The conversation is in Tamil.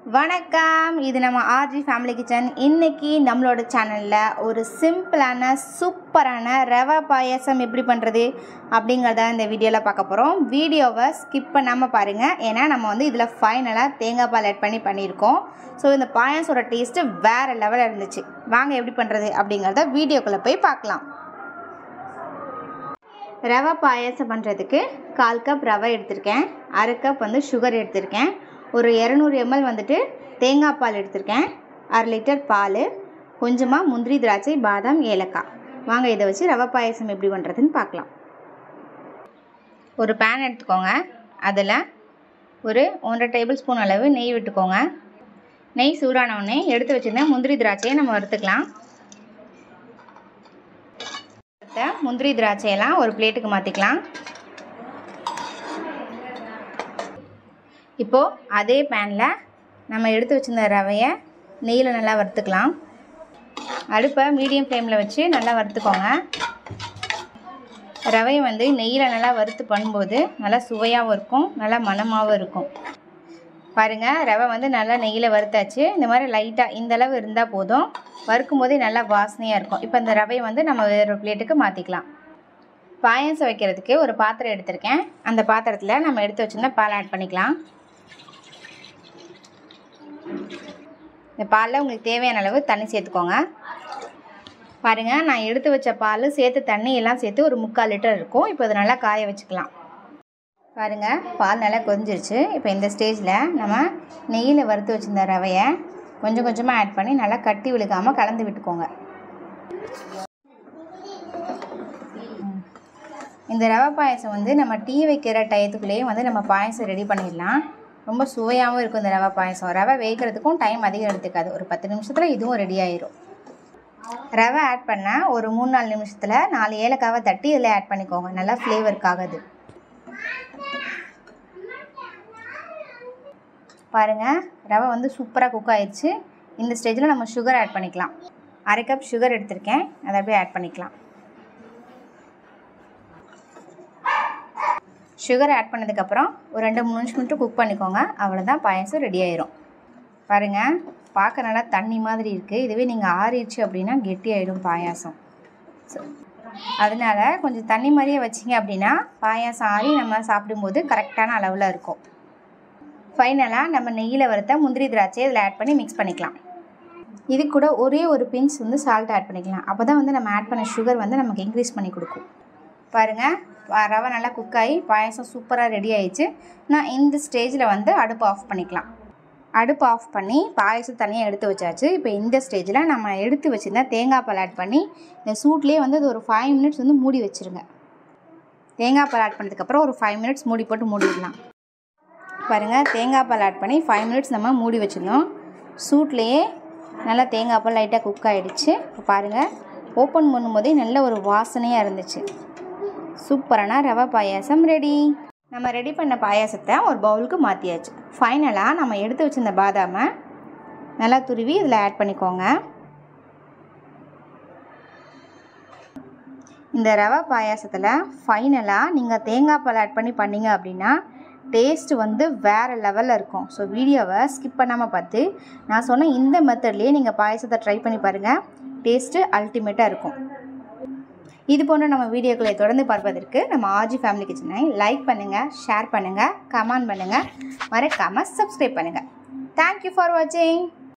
வணக்கம் இது நம்ம ஆர்ஜி ஃபேமிலி கிச்சன் இன்னைக்கு நம்மளோட சேனலில் ஒரு சிம்பிளான சூப்பரான ரவை பாயாசம் எப்படி பண்ணுறது அப்படிங்கிறத இந்த வீடியோவில் பார்க்க போகிறோம் வீடியோவை ஸ்கிப் பண்ணாமல் பாருங்கள் ஏன்னா நம்ம வந்து இதில் ஃபைனலாக தேங்காய் பால் ஆட் பண்ணி பண்ணியிருக்கோம் ஸோ இந்த பாயாசோட டேஸ்ட்டு வேறு லெவலில் இருந்துச்சு வாங்க எப்படி பண்ணுறது அப்படிங்கிறத வீடியோக்குள்ளே போய் பார்க்கலாம் ரவை பாயாசம் பண்ணுறதுக்கு கால் கப் ரவை எடுத்திருக்கேன் அரை கப் வந்து சுகர் எடுத்திருக்கேன் ஒரு இரநூறு எம்எல் வந்துட்டு தேங்காய் பால் எடுத்திருக்கேன் அரை லிட்டர் பால் கொஞ்சமாக முந்திரி திராட்சை பாதாம் ஏலக்காய் வாங்க இதை வச்சு ரவை பாயாசம் எப்படி பண்ணுறதுன்னு பார்க்கலாம் ஒரு பேன் எடுத்துக்கோங்க அதில் ஒரு ஒன்றரை டேபிள் ஸ்பூன் அளவு நெய் விட்டுக்கோங்க நெய் சூடான உடனே எடுத்து வச்சுருந்தேன் முந்திரி திராட்சையை நம்ம வறுத்துக்கலாம் முந்திரி திராட்சையெல்லாம் ஒரு பிளேட்டுக்கு மாற்றிக்கலாம் இப்போது அதே பேனில் நம்ம எடுத்து வச்சுருந்த ரவையை நெய்யில் நல்லா வறுத்துக்கலாம் அடுப்பை மீடியம் ஃப்ளேமில் வச்சு நல்லா வறுத்துக்கோங்க ரவையை வந்து நெய்யில் நல்லா வறுத்து பண்ணும்போது நல்லா சுவையாகவும் இருக்கும் நல்லா மணமாகவும் இருக்கும் பாருங்கள் ரவை வந்து நல்லா நெய்யில் வறுத்தாச்சு இந்த மாதிரி லைட்டாக இந்த அளவு இருந்தால் போதும் வறுக்கும் போதே நல்லா வாசனையாக இருக்கும் இப்போ இந்த ரவையை வந்து நம்ம வேறு பிளேட்டுக்கு மாற்றிக்கலாம் பாயாசம் வைக்கிறதுக்கு ஒரு பாத்திரம் எடுத்திருக்கேன் அந்த பாத்திரத்தில் நம்ம எடுத்து வச்சுருந்தா பால் ஆட் பண்ணிக்கலாம் இந்த பாலில் உங்களுக்கு தேவையான அளவு தண்ணி சேர்த்துக்கோங்க பாருங்கள் நான் எடுத்து வச்ச பால் சேர்த்து தண்ணி எல்லாம் சேர்த்து ஒரு முக்கால் லிட்டர் இருக்கும் இப்போ இது நல்லா காய வச்சுக்கலாம் பாருங்கள் பால் நல்லா கொதிஞ்சிருச்சு இப்போ இந்த ஸ்டேஜில் நம்ம நெய்யில் வறுத்து வச்சுருந்த ரவையை கொஞ்சம் கொஞ்சமாக ஆட் பண்ணி நல்லா கட்டி விழுக்காமல் கலந்து விட்டுக்கோங்க இந்த ரவை பாயசம் வந்து நம்ம டீ வைக்கிற டயத்துக்குள்ளேயே வந்து நம்ம பாயசம் ரெடி பண்ணிடலாம் ரொம்ப சுவையாகவும் இருக்கும் இந்த ரவை பாயசம் ரவை வேகிறதுக்கும் டைம் அதிகம் எடுத்துக்காது ஒரு பத்து நிமிஷத்தில் இதுவும் ரெடி ஆயிரும் ரவை ஆட் பண்ணால் ஒரு மூணு நாலு நிமிஷத்தில் நாலு ஏலக்காவை தட்டி இதில் ஆட் பண்ணிக்கோங்க நல்லா ஃப்ளேவருக்காகுது பாருங்கள் ரவை வந்து சூப்பராக குக் ஆயிடுச்சு இந்த ஸ்டேஜில் நம்ம சுகர் ஆட் பண்ணிக்கலாம் அரை கப் சுகர் எடுத்திருக்கேன் அதை அப்படியே ஆட் பண்ணிக்கலாம் சுகர் ஆட் பண்ணதுக்கப்புறம் ஒரு ரெண்டு மூணு நிமிஷம் மட்டும் குக் பண்ணிக்கோங்க அவ்வளோதான் பாயசம் ரெடி ஆயிரும் பாருங்கள் பார்க்க நல்லா தண்ணி மாதிரி இருக்குது இதுவே நீங்கள் ஆறிடுச்சு அப்படின்னா கெட்டி ஆகிடும் பாயாசம் ஸோ அதனால் கொஞ்சம் தண்ணி மாதிரியே வச்சிங்க அப்படின்னா பாயாசம் ஆறி நம்ம சாப்பிடும்போது கரெக்டான அளவில் இருக்கும் ஃபைனலாக நம்ம நெய்யில் வறுத்த முந்திரி திராட்சை இதில் ஆட் பண்ணி மிக்ஸ் பண்ணிக்கலாம் இது கூட ஒரே ஒரு பிஞ்ச் வந்து சால்ட் ஆட் பண்ணிக்கலாம் அப்போ தான் வந்து நம்ம ஆட் பண்ண சுகர் வந்து நமக்கு இன்க்ரீஸ் பண்ணி கொடுக்கும் பாருங்கள் ரவை நல்லா குக் ஆகி பாயசம் சூப்பராக ரெடி ஆயிடுச்சு நான் இந்த ஸ்டேஜில் வந்து அடுப்பு ஆஃப் பண்ணிக்கலாம் அடுப்பு ஆஃப் பண்ணி பாயசம் தனியாக எடுத்து வச்சாச்சு இப்போ இந்த ஸ்டேஜில் நம்ம எடுத்து வச்சுருந்தா தேங்காய் பால் ஆட் பண்ணி இந்த சூட்லேயே வந்து அது ஒரு ஃபைவ் மினிட்ஸ் வந்து மூடி வச்சுருங்க தேங்காய் பால் ஆட் பண்ணதுக்கப்புறம் ஒரு ஃபைவ் மினிட்ஸ் மூடி போட்டு மூடிடலாம் பாருங்கள் தேங்காய் பால் ஆட் பண்ணி ஃபைவ் மினிட்ஸ் நம்ம மூடி வச்சுருந்தோம் சூட்லேயே நல்லா தேங்காய் பால் லைட்டாக குக் ஆகிடுச்சு இப்போ பாருங்கள் ஓப்பன் பண்ணும்போதே நல்ல ஒரு வாசனையாக இருந்துச்சு சூப்பரான ரவை பாயாசம் ரெடி நம்ம ரெடி பண்ண பாயாசத்தை ஒரு பவுலுக்கு மாற்றியாச்சு ஃபைனலாக நம்ம எடுத்து வச்சிருந்த பாதாமை நல்லா துருவி இதில் ஆட் பண்ணிக்கோங்க இந்த ரவை பாயாசத்தில் ஃபைனலாக நீங்கள் தேங்காய் பால் ஆட் பண்ணி பண்ணீங்க அப்படின்னா டேஸ்ட் வந்து வேறு லெவலில் இருக்கும் ஸோ வீடியோவை ஸ்கிப் பண்ணாமல் பார்த்து நான் சொன்ன இந்த மெத்தட்லேயே நீங்கள் பாயாசத்தை ட்ரை பண்ணி பாருங்கள் டேஸ்ட்டு அல்டிமேட்டாக இருக்கும் இது போன்ற நம்ம வீடியோக்களை தொடர்ந்து பார்ப்பதற்கு நம்ம ஆர்ஜி ஃபேமிலி கிச்சனை லைக் பண்ணுங்கள் ஷேர் பண்ணுங்கள் கமெண்ட் பண்ணுங்கள் மறக்காமல் சப்ஸ்கிரைப் பண்ணுங்கள் தேங்க்யூ ஃபார் வாட்சிங்